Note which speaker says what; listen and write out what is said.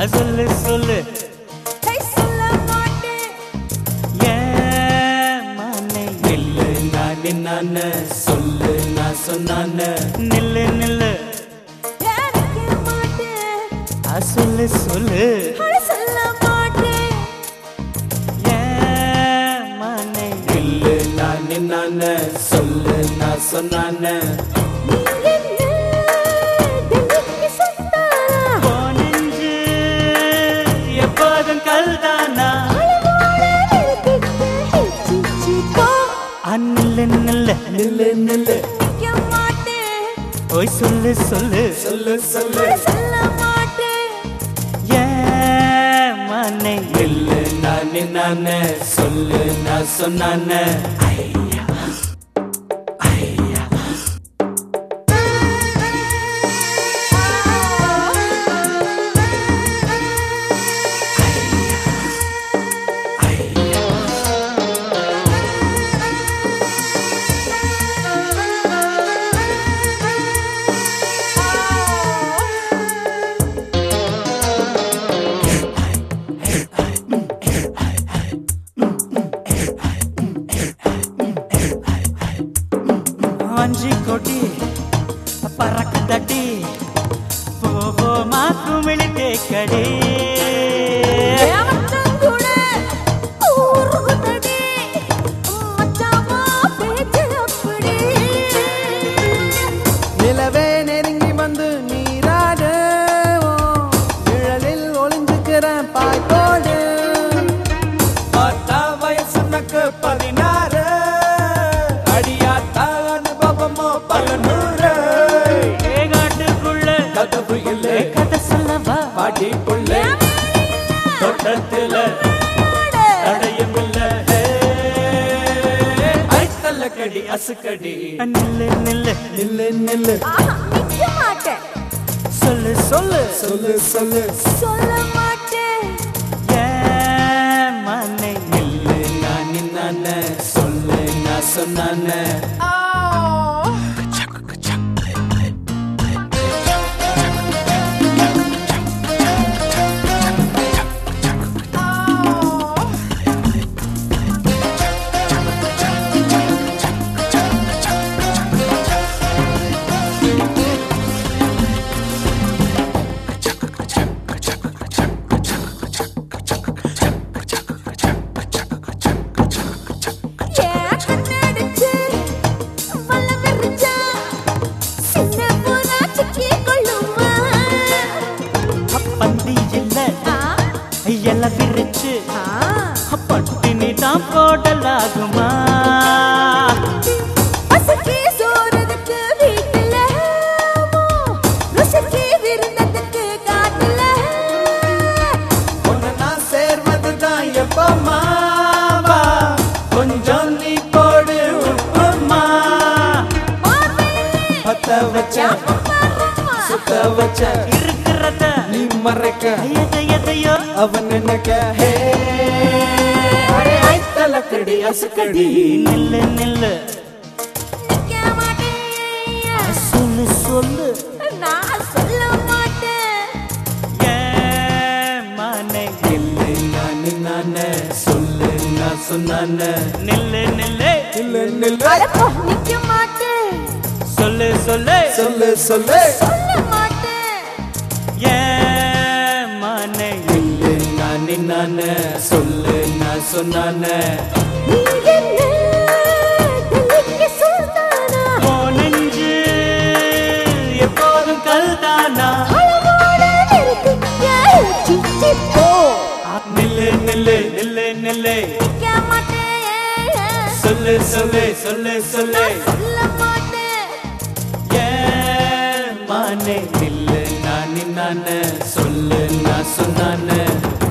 Speaker 1: அ, சொல்லு சொல்லு
Speaker 2: ஹை, சொல்ல மாட்டேன்
Speaker 1: ஏன் மானே நில்லு நான் நின்னான்னு சொல்லு நான் சொன்னான்னு நில்லு நில்லு
Speaker 2: எனக்கு மாட்டேன்
Speaker 1: அ, சொல்லு சொல்லு
Speaker 2: அட சொல்ல மாட்டேன்
Speaker 1: ஏன் மானே நில்லு நான் நின்னான்னு சொல்லு நான் சொன்னான்னு
Speaker 2: நீ என்ன டெல்லிக்கு சொந்தானா
Speaker 1: போனெஞ்சு எப்போதும் கல்தானா
Speaker 2: அளவோட நிறுத்திட்டு ஹிச்சிச்சி போ
Speaker 1: அ, நில்லு நில்லு நில்லு நில்லு
Speaker 2: நிக்க மாட்டேன்
Speaker 1: ஓய் சொல்லு சொல்லு சொல்லு சொல்லு
Speaker 2: அட சொல்ல மாட்டேன்
Speaker 1: ஏன் மானே நில்லு நான் நின்னான்னு சொல்லு நான் சொன்னான்னு ஐயா ஐயா வஞ்சி கொடி பறக்க தட்டி போவோமா குமிழி கேக்கடி
Speaker 2: ஏவச்சம் கூட ஊருகுதடி மச்சாமா பேச்சு அப்படி
Speaker 3: நிலவே நெருங்கி வந்து நீராட நிழலில் ஒளிஞ்சுக்கிறேன் பாய்போடு
Speaker 1: பார்த்தா வயசுனக்கு பதினாறு அடியாத்தா அனுபவமோ பதினூறு ஏகாட்டுக்குள்ள கதவு இல்லை கதை சொல்லவா பாட்டிக்குள்ள தோட்டத்துல தடையும் இல்ல ஐத்தல்ல கடி அசுக்கடி நில்லு நில்லு நில்லு நில்லு
Speaker 2: ஆஹா நிக்க மாட்டேன்
Speaker 1: சொல்லு சொல்லு சொல்லு சொல்லு
Speaker 2: சொல்ல மாட்டேன்
Speaker 1: ஏன் மனை நில்லு நான் நின்னான சொல்லு நான் சொன்னான
Speaker 2: ஏன் கண்ணடிச்சு வல்ல விரிச்சா சின்ன பூரா சிக்கி கொள்ளுமா
Speaker 1: பந்தி இல்ல
Speaker 2: ஆ
Speaker 1: எல விரிச்சு
Speaker 2: ஆ
Speaker 1: பட்டினி தான் போடலாகுமா
Speaker 2: பசிக்கு சோறதுக்கு வீட்டுல ருசிக்கு விருந்ததுக்கு காட்டுல
Speaker 1: உன்னை நான் சேர்வதுதான் எப்பமாவா கொஞ்சம் நீ போடு உப்புமா பத்த வச்ச சுத்த வச்ச இருக்கிறத
Speaker 3: நீ மறைக்க
Speaker 1: எதை எதையோ
Speaker 3: அவன் நினைக்க ஹே
Speaker 1: தலைக்கடி அசுக்கடி நில்லு நில்லு
Speaker 2: நிக்க மாட்டேன்
Speaker 1: சொல்லு சொல்லு
Speaker 2: நான் சொல்ல மாட்டேன்
Speaker 1: ஏன் மானே நில்லு நான் நானே சொல்லு நான் சொன்னானே நில்லு நில்லு
Speaker 3: நில்லு நில்லு
Speaker 2: அடப்போ நிக்க மாட்டேன்
Speaker 1: சொல்லு சொல்லு
Speaker 3: சொல்லு சொல்லு
Speaker 2: சொல்ல மாட்டேன்
Speaker 1: ஏன் மானே நில்லு நான் நானே சொல்லு நான் சொன்னானே
Speaker 2: நீ என்ன டெல்லிக்கு சுல்தானா
Speaker 1: போனஞ்சு எப்போதும் கல்தானா
Speaker 2: அளவோட நிறுத்திக்க சிச்சி போ
Speaker 1: நில்லு நில்லு நில்லு நில்லு
Speaker 2: நிக்க மாட்டேன்
Speaker 1: சொல்லு சொல்லு சொல்லு சொல்லு
Speaker 2: சொல்ல மாட்டேன்
Speaker 1: ஏன் மானே நில்லு நான் நானே சொல்லு நான் சொன்னானே